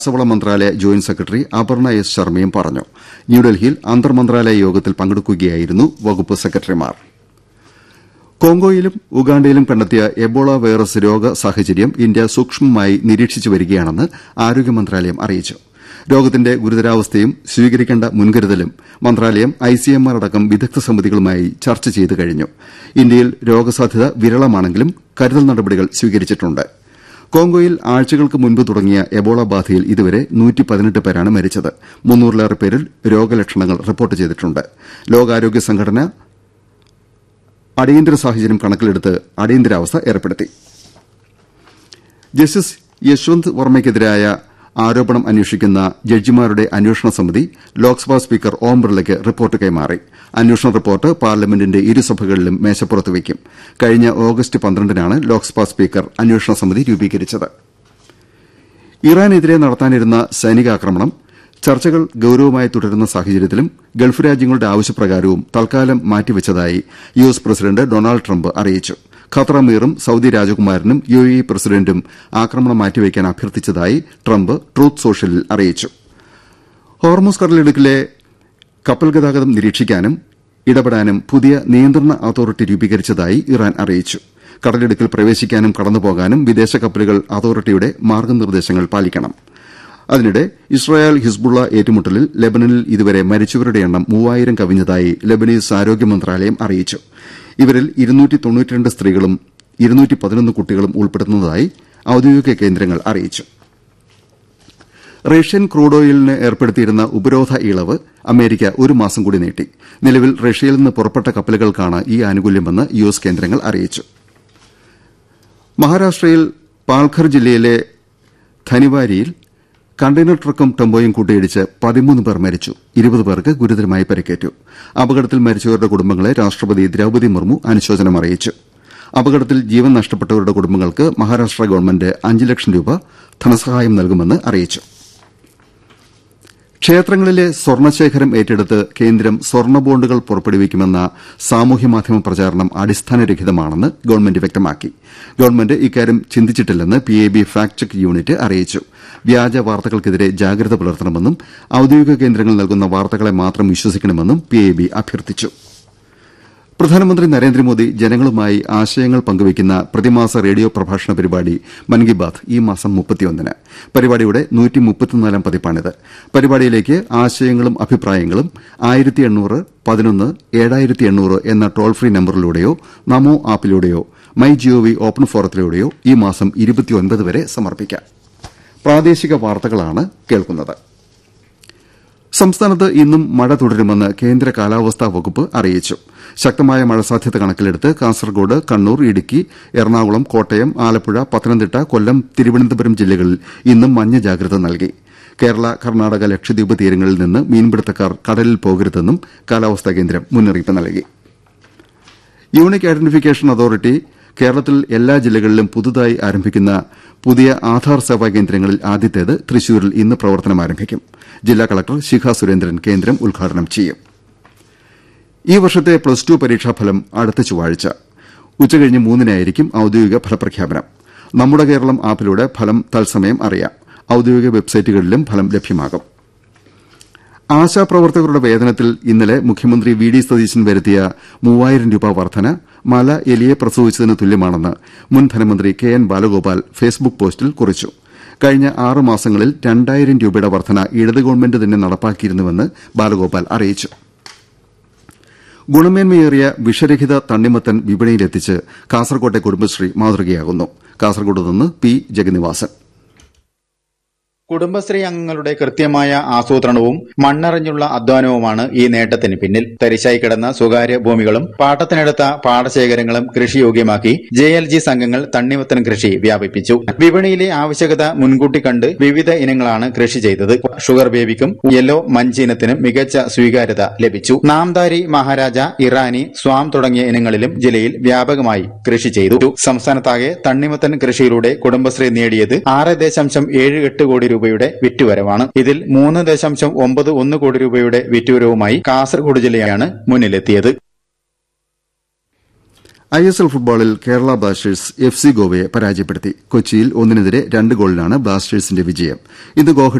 രാസവള മന്ത്രാലയ joint secretary Aparna S ശർമ്മയും പറഞ്ഞു ന്യൂഡൽഹിയിൽ അന്തർ മന്ത്രാലയ യോഗത്തിൽ പങ്കെടുക്കുകയായിരുന്നു വകുപ്പ് സെക്രട്ടറിമാർ കോങ്കോയിലും ഉഗാണ്ടയിലും കണ്ടെത്തിയ എബോള വൈറസ് രോഗ സാഹചര്യം ഇന്ത്യ സൂക്ഷ്മമായി നിരീക്ഷിച്ചു വരികയാണെന്ന് ആരോഗ്യ മന്ത്രാലയം അറിയിച്ചു രോഗത്തിന്റെ ഗുരുതരാവസ്ഥയും സ്വീകരിക്കേണ്ട മുൻകരുതലും മന്ത്രാലയം ഐസിഎംആർ അടക്കം വിദഗ്ധ സമിതികളുമായി ചർച്ച ചെയ്തു കഴിഞ്ഞു ഇന്ത്യയിൽ രോഗസാധ്യത വിരളമാണെങ്കിലും കരുതൽ നടപടികൾ സ്വീകരിച്ചിട്ടുണ്ട് കോങ്കോയിൽ ആഴ്ചകൾക്ക് മുൻപ് തുടങ്ങിയ എബോള ബാധയിൽ ഇതുവരെ പേരാണ് മരിച്ചത് മുന്നൂറിലേറെ പേരിൽ രോഗലക്ഷണങ്ങൾ റിപ്പോർട്ട് ചെയ്തിട്ടുണ്ട് ലോകാരോഗ്യ സംഘടന അടിയന്തര സാഹചര്യം കണക്കിലെടുത്ത് അടിയന്തരാവസ്ഥ ഏർപ്പെടുത്തി ജസ്റ്റിസ് യശ്വന്ത് വർമ്മയ്ക്കെതിരായ ആരോപണം അന്വേഷിക്കുന്ന ജഡ്ജിമാരുടെ അന്വേഷണ സമിതി ലോക്സഭാ സ്പീക്കർ ഓം ബിർളയ്ക്ക് റിപ്പോർട്ട് കൈമാറി അന്വേഷണ റിപ്പോർട്ട് പാർലമെന്റിന്റെ ഇരുസഭകളിലും മേശപ്പുറത്ത് വയ്ക്കും കഴിഞ്ഞ ഓഗസ്റ്റ് പന്ത്രണ്ടിനാണ് ലോക്സഭാ സ്പീക്കർ അന്വേഷണ സമിതി രൂപീകരിച്ചത് ഇറാനെതിരെ നടത്താനിരുന്ന സൈനികാക്രമണം ചർച്ചകൾ ഗൌരവമായി തുടരുന്ന സാഹചര്യത്തിലും ഗൾഫ് രാജ്യങ്ങളുടെ ആവശ്യപ്രകാരവും തൽക്കാലം മാറ്റിവച്ചതായി U S president Donald Trump അറിയിച്ചു ഖത്തർ അമീറും സൌദി രാജകുമാരനും യു എ ഇ പ്രസിഡന്റും ആക്രമണം മാറ്റിവെക്കാൻ അഭ്യർത്ഥിച്ചതായി ട്രംപ് ട്രൂത്ത് സോഷ്യലിൽ അറിയിച്ചു ഹോർമുസ് കടലിടുക്കിലെ കപ്പൽ ഗതാഗതം നിരീക്ഷിക്കാനും ഇടപെടാനും പുതിയ നിയന്ത്രണ അതോറിറ്റി രൂപീകരിച്ചതായി ഇറാൻ അറിയിച്ചു കടലിടുക്കിൽ പ്രവേശിക്കാനും കടന്നുപോകാനും വിദേശ കപ്പലുകൾ അതോറിറ്റിയുടെ മാർഗ്ഗനിർദ്ദേശങ്ങൾ പാലിക്കണം അതിനിടെ ഇസ്രായേൽ ഹിസ്ബുള്ള ഏറ്റുമുട്ടലിൽ ലബനനിൽ ഇതുവരെ മരിച്ചവരുടെ എണ്ണം മൂവായിരം കവിഞ്ഞതായി ലബനീസ് ആരോഗ്യ മന്ത്രാലയം അറിയിച്ചു ഇവരിൽ സ്ത്രീകളും കുട്ടികളും ഉൾപ്പെടുന്നതായി ഔദ്യോഗിക കേന്ദ്രങ്ങൾ അറിയിച്ചു റഷ്യൻ ക്രൂഡ് ഓയിലിന് ഏർപ്പെടുത്തിയിരുന്ന ഉപരോധ ഇളവ് അമേരിക്ക ഒരു മാസം കൂടി നീട്ടി നിലവിൽ റഷ്യയിൽ നിന്ന് പുറപ്പെട്ട കപ്പലുകൾക്കാണ് ഈ ആനുകൂല്യമെന്ന് യു എസ് കേന്ദ്രങ്ങൾ അറിയിച്ചു മഹാരാഷ്ട്രയിൽ പാൽഘർ ജില്ലയിലെ ധനിവാരിയിൽ കണ്ടെയ്നർ ട്രക്കും ടെമ്പോയും കൂട്ടിയിടിച്ച് പതിമൂന്ന് പേർ മരിച്ചു ഇരുപത് പേർക്ക് ഗുരുതരമായി പരിക്കേറ്റു അപകടത്തിൽ മരിച്ചവരുടെ കുടുംബങ്ങളെ രാഷ്ട്രപതി ദ്രൌപതി മുർമു അനുശോചനം അറിയിച്ചു അപകടത്തിൽ ജീവൻ നഷ്ടപ്പെട്ടവരുടെ കുടുംബങ്ങൾക്ക് മഹാരാഷ്ട്ര ഗവൺമെന്റ് അഞ്ച് ലക്ഷം രൂപ ധനസഹായം നൽകുമെന്ന് അറിയിച്ചു ക്ഷേത്രങ്ങളിലെ സ്വർണശേഖരം ഏറ്റെടുത്ത് കേന്ദ്രം സ്വർണ്ണ ബോണ്ടുകൾ പുറപ്പെടുവിക്കുമെന്ന സാമൂഹ്യമാധ്യമ പ്രചാരണം അടിസ്ഥാനരഹിതമാണെന്ന് ഗവൺമെന്റ് വ്യക്തമാക്കി ഗവൺമെന്റ് ഇക്കാര്യം ചിന്തിച്ചിട്ടില്ലെന്ന് പിഎബി ഫാക്ട് ചെക്ക് യൂണിറ്റ് അറിയിച്ചു വ്യാജ വാർത്തകൾക്കെതിരെ ജാഗ്രത പുലർത്തണമെന്നും ഔദ്യോഗിക കേന്ദ്രങ്ങൾ നൽകുന്ന വാർത്തകളെ മാത്രം വിശ്വസിക്കണമെന്നും പിഎബി അഭ്യർത്ഥിച്ചു പ്രധാനമന്ത്രി നരേന്ദ്രമോദി ജനങ്ങളുമായി ആശയങ്ങൾ പങ്കുവയ്ക്കുന്ന പ്രതിമാസ റേഡിയോ പ്രഭാഷണ പരിപാടി മൻ കി ബാത് ഈ മാസം മുപ്പത്തിയൊന്നിന് പരിപാടിയുടെ നൂറ്റിമുപ്പത്തിനാലാം പതിപ്പാണിത് പരിപാടിയിലേക്ക് ആശയങ്ങളും അഭിപ്രായങ്ങളും ആയിരത്തി എണ്ണൂറ് പതിനൊന്ന് ഏഴായിരത്തി എണ്ണൂറ് എന്ന ടോൾ ഫ്രീ നമ്പറിലൂടെയോ നമോ ആപ്പിലൂടെയോ മൈ ജിഒവി ഓപ്പൺ ഫോറത്തിലൂടെയോ ഈ മാസം ഇരുപത്തിയൊൻപത് വരെ സമർപ്പിക്കാം പ്രാദേശിക വാർത്തകളാണ് കേൾക്കുന്നത് സംസ്ഥാനത്ത് ഇന്നും മഴ തുടരുമെന്ന് കേന്ദ്ര കാലാവസ്ഥാ വകുപ്പ് അറിയിച്ചു ശക്തമായ മഴ സാധ്യത കണക്കിലെടുത്ത് കാസർഗോഡ് കണ്ണൂർ ഇടുക്കി എറണാകുളം കോട്ടയം ആലപ്പുഴ പത്തനംതിട്ട കൊല്ലം തിരുവനന്തപുരം ജില്ലകളിൽ ഇന്നും മഞ്ഞ ജാഗ്രത നൽകി കേരള കർണാടക ലക്ഷദ്വീപ് തീരങ്ങളിൽ നിന്ന് മീൻപിടുത്തക്കാർ കടലിൽ പോകരുതെന്നും കാലാവസ്ഥാ കേന്ദ്രം മുന്നറിയിപ്പ് നൽകി യൂണിക് ഐഡന്റിഫിക്കേഷൻ അതോറിറ്റി കേരളത്തിൽ എല്ലാ ജില്ലകളിലും പുതുതായി ആരംഭിക്കുന്ന പുതിയ ആധാർ സേവാ കേന്ദ്രങ്ങളിൽ ആദ്യത്തേത് തൃശൂരിൽ ഇന്ന് പ്രവർത്തനം ആരംഭിക്കും ജില്ലാ കളക്ടർ ശിഖ സുരേന്ദ്രൻ കേന്ദ്രം ഉദ്ഘാടനം ചെയ്യും ഈ വർഷത്തെ പ്ലസ് ടു പരീക്ഷാഫലം അടുത്ത ചൊവ്വാഴ്ച ഉച്ചകഴിഞ്ഞ് മൂന്നിനായിരിക്കും ഔദ്യോഗിക ഫലപ്രഖ്യാപനം നമ്മുടെ കേരളം ആപ്പിലൂടെ ഫലം തത്സമയം അറിയാം ഔദ്യോഗിക വെബ്സൈറ്റുകളിലും ഫലം ലഭ്യമാകും ആശാപ്രവർത്തകരുടെ വേതനത്തിൽ ഇന്നലെ മുഖ്യമന്ത്രി വി ഡി സതീശൻ വരുത്തിയ മൂവായിരം രൂപ വർധന മല എലിയെ പ്രസവിച്ചതിന് തുല്യമാണെന്ന് മുൻ ധനമന്ത്രി കെ എൻ ബാലഗോപാൽ ഫേസ്ബുക്ക് പോസ്റ്റിൽ കുറിച്ചു കഴിഞ്ഞ ആറ് മാസങ്ങളിൽ രണ്ടായിരം രൂപയുടെ വർധന ഇടത് ഗവൺമെന്റ് തന്നെ നടപ്പാക്കിയിരുന്നുവെന്ന് ബാലഗോപാൽ അറിയിച്ചു ഗുണമേന്മയേറിയ വിഷരഹിത തണ്ണിമത്തൻ വിപണിയിലെത്തിച്ച് കാസർകോട്ടെ കുടുംബശ്രീ മാതൃകയാകുന്നു കാസർകോട് നിന്ന് പി ജഗന്നിവാസൻ കുടുംബശ്രീ അംഗങ്ങളുടെ കൃത്യമായ ആസൂത്രണവും മണ്ണറിഞ്ഞുള്ള അധ്വാനവുമാണ് ഈ നേട്ടത്തിന് പിന്നിൽ തരിശായി കിടന്ന സ്വകാര്യ ഭൂമികളും പാട്ടത്തിനെടുത്ത പാടശേഖരങ്ങളും കൃഷിയോഗ്യമാക്കി ജെ എൽ ജി സംഘങ്ങൾ തണ്ണിമത്തൻ കൃഷി വ്യാപിപ്പിച്ചു വിപണിയിലെ ആവശ്യകത മുൻകൂട്ടി കണ്ട് വിവിധ ഇനങ്ങളാണ് കൃഷി ചെയ്തത് ഷുഗർ ബേബിക്കും യെല്ലോ മഞ്ചിനത്തിനും മികച്ച സ്വീകാര്യത ലഭിച്ചു നാംദാരി മഹാരാജ ഇറാനി സ്വാം തുടങ്ങിയ ഇനങ്ങളിലും ജില്ലയിൽ വ്യാപകമായി കൃഷി ചെയ്തു സംസ്ഥാനത്താകെ തണ്ണിമത്തൻ കൃഷിയിലൂടെ കുടുംബശ്രീ നേടിയത് ആറ് ദശാംശം ഏഴ് എട്ട് കോടി രൂപയുടെ വിറ്റുവരവാണ് ഇതിൽ മൂന്ന് ദശാംശം ഒമ്പത് ഒന്ന് കോടി രൂപയുടെ വിറ്റുവരവുമായി കാസർഗോഡ് ജില്ലയാണ് മുന്നിലെത്തിയത് ഐ എസ് എൽ ഫുട്ബോളിൽ കേരള ബ്ലാസ്റ്റേഴ്സ് എഫ് സി ഗോവയെ പരാജയപ്പെടുത്തി കൊച്ചിയിൽ ഒന്നിനെതിരെ രണ്ട് ഗോളിനാണ് ബ്ലാസ്റ്റേഴ്സിന്റെ വിജയം ഇന്ന് ഗോഹ